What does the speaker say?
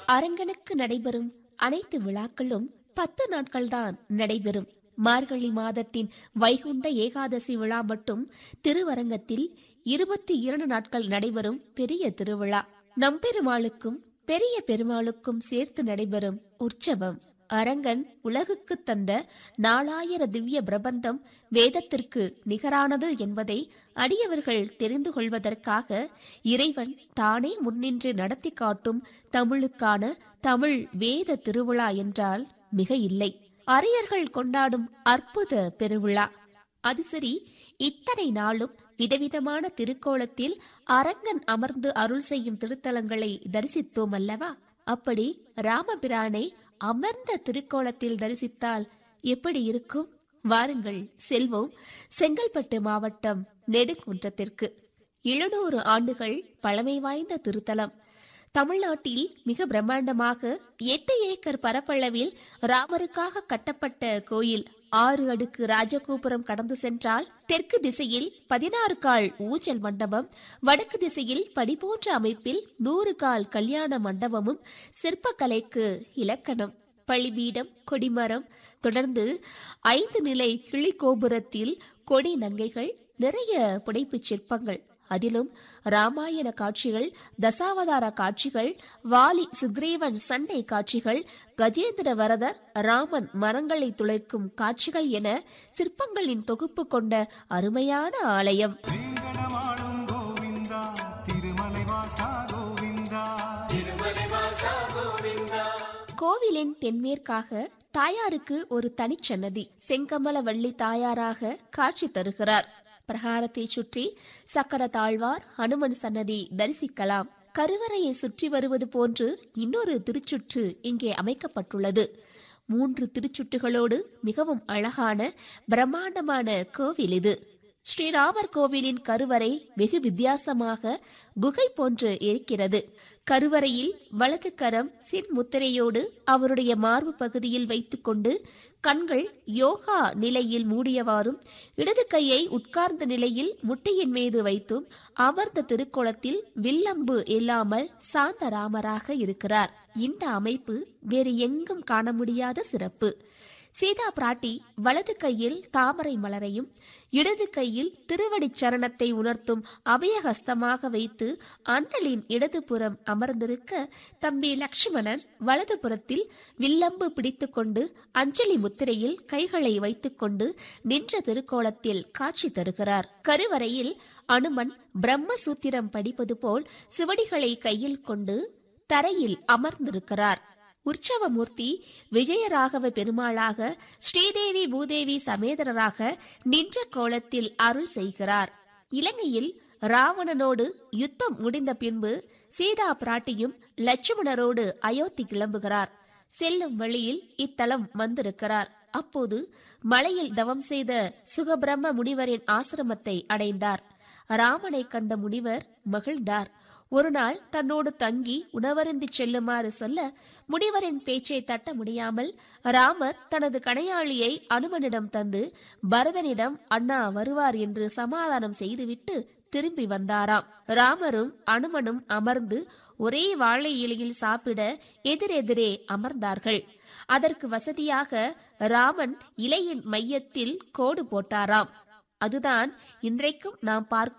அரங்கனுக்கு நடைபெறும் அனைத்து விழாக்களும் பத்து நாட்கள்தான் நடைபெறும் மார்கழி மாதத்தின் வைகுண்ட ஏகாதசி விழா மட்டும் திருவரங்கத்தில் இருபத்தி இரண்டு நாட்கள் நடைபெறும் பெரிய திருவிழா நம்பெருமாளுக்கும் பெரிய பெருமாளுக்கும் சேர்த்து நடைபெறும் உற்சவம் அரங்கன் உலகுக்கு தந்த நாலாயிர திவ்ய பிரபந்தம் வேதத்திற்கு நிகரானது என்பதை அடியவர்கள் தெரிந்து கொள்வதற்காக இறைவன் தானே முன்னின்று நடத்தி காட்டும் தமிழுக்கான தமிழ் வேத திருவிழா என்றால் மிக இல்லை அரியர்கள் கொண்டாடும் அற்புத பெருவிழா அது சரி இத்தனை நாளும் விதவிதமான திருக்கோலத்தில் அரங்கன் அமர்ந்து அருள் செய்யும் திருத்தலங்களை தரிசித்தோம் அல்லவா அப்படி ராமபிரானை அமர்ந்த திருக்கோலத்தில் தரிசித்தால் எப்படி இருக்கும் வாருங்கள் செல்வோம் செங்கல்பட்டு மாவட்டம் நெடுங்குன்றத்திற்கு எழுநூறு ஆண்டுகள் பழமை வாய்ந்த திருத்தலம் தமிழ்நாட்டில் மிக பிரம்மாண்டமாக எட்டு ஏக்கர் பரப்பளவில் ராமருக்காக கட்டப்பட்ட கோயில் ஆறு அடுக்கு ராஜகோபுரம் கடந்து சென்றால் தெற்கு திசையில் பதினாறு கால் ஊஞ்சல் மண்டபம் வடக்கு திசையில் படி போன்ற அமைப்பில் நூறு கால் கல்யாண மண்டபமும் சிற்பக்கலைக்கு இலக்கணம் பழிபீடம் கொடிமரம் தொடர்ந்து ஐந்து நிலை கிளி கோபுரத்தில் கொடி நங்கைகள் நிறைய புடைப்புச் சிற்பங்கள் அதிலும் ராமாயண காட்சிகள் தசாவதார காட்சிகள் வாலி சுக்ரீவன் சண்டை காட்சிகள் கஜேந்திர வரதர் ராமன் மரங்களை துளைக்கும் காட்சிகள் என சிற்பங்களின் தொகுப்பு கொண்ட அருமையான ஆலயம் வேங்கடமாளும் கோவிந்தா திருமலை வாசா கோவிந்தா கோவிலின் தென்மேற்காக தாயாருக்கு ஒரு தனிச்சன்னதி செங்கமல வள்ளி தாயாராக காட்சி தருகிறார் பிரகாரத்தை சுற்றி சக்கர தாழ்வார் ஹனுமன் சன்னதி தரிசிக்கலாம் கருவறையை சுற்றி வருவது போன்று இன்னொரு திருச்சுற்று இங்கே அமைக்கப்பட்டுள்ளது மூன்று திருச்சுற்றுகளோடு மிகவும் அழகான பிரம்மாண்டமான கோவில் இது ஸ்ரீராமர் கோவிலின் கருவறை வெகு வித்தியாசமாக குகை போன்று இருக்கிறது கருவறையில் வலது கரம் சின் முத்திரையோடு அவருடைய மார்பு பகுதியில் வைத்துக்கொண்டு கண்கள் யோகா நிலையில் மூடியவாறும் இடது கையை உட்கார்ந்த நிலையில் முட்டையின் மீது வைத்தும் அமர்ந்த திருக்கோலத்தில் வில்லம்பு இல்லாமல் சாந்த ராமராக இருக்கிறார் இந்த அமைப்பு வேறு எங்கும் காண முடியாத சிறப்பு சீதா பிராட்டி வலது கையில் தாமரை மலரையும் இடது கையில் திருவடிச் சரணத்தை உணர்த்தும் அபயஹஸ்தமாக வைத்து அண்ணலின் இடதுபுறம் அமர்ந்திருக்க தம்பி லக்ஷ்மணன் வலதுபுறத்தில் வில்லம்பு பிடித்துக்கொண்டு அஞ்சலி முத்திரையில் கைகளை வைத்துக்கொண்டு நின்ற திருக்கோலத்தில் காட்சி தருகிறார் கருவறையில் அனுமன் பிரம்மசூத்திரம் படிப்பது போல் சிவடிகளை கையில் கொண்டு தரையில் அமர்ந்திருக்கிறார் உற்சவமூர்த்தி விஜயராகவ பெருமாளாக ஸ்ரீதேவி பூதேவி சமேதரராக நின்ற கோலத்தில் அருள் செய்கிறார் இலங்கையில் ராவணனோடு யுத்தம் முடிந்த பின்பு சீதா பிராட்டியும் லட்சுமணரோடு அயோத்தி கிளம்புகிறார் செல்லும் வழியில் இத்தலம் வந்திருக்கிறார் அப்போது மலையில் தவம் செய்த சுகபிரம்ம முனிவரின் ஆசிரமத்தை அடைந்தார் ராமனை கண்ட முனிவர் மகிழ்ந்தார் ஒரு நாள் தன்னோடு தங்கி உணவருந்தி செல்லுமாறு சொல்ல முனிவரின் பேச்சை தட்ட முடியாமல் ராமர் தனது கணையாளியை அனுமனிடம் தந்து பரதனிடம் அண்ணா வருவார் என்று சமாதானம் செய்துவிட்டு திரும்பி வந்தாராம் ராமரும் அனுமனும் அமர்ந்து ஒரே வாழை இலையில் சாப்பிட எதிரெதிரே அமர்ந்தார்கள் அதற்கு வசதியாக ராமன் இலையின் மையத்தில் கோடு போட்டாராம் அதுதான் இன்றைக்கும் நாம் பார்க்கும்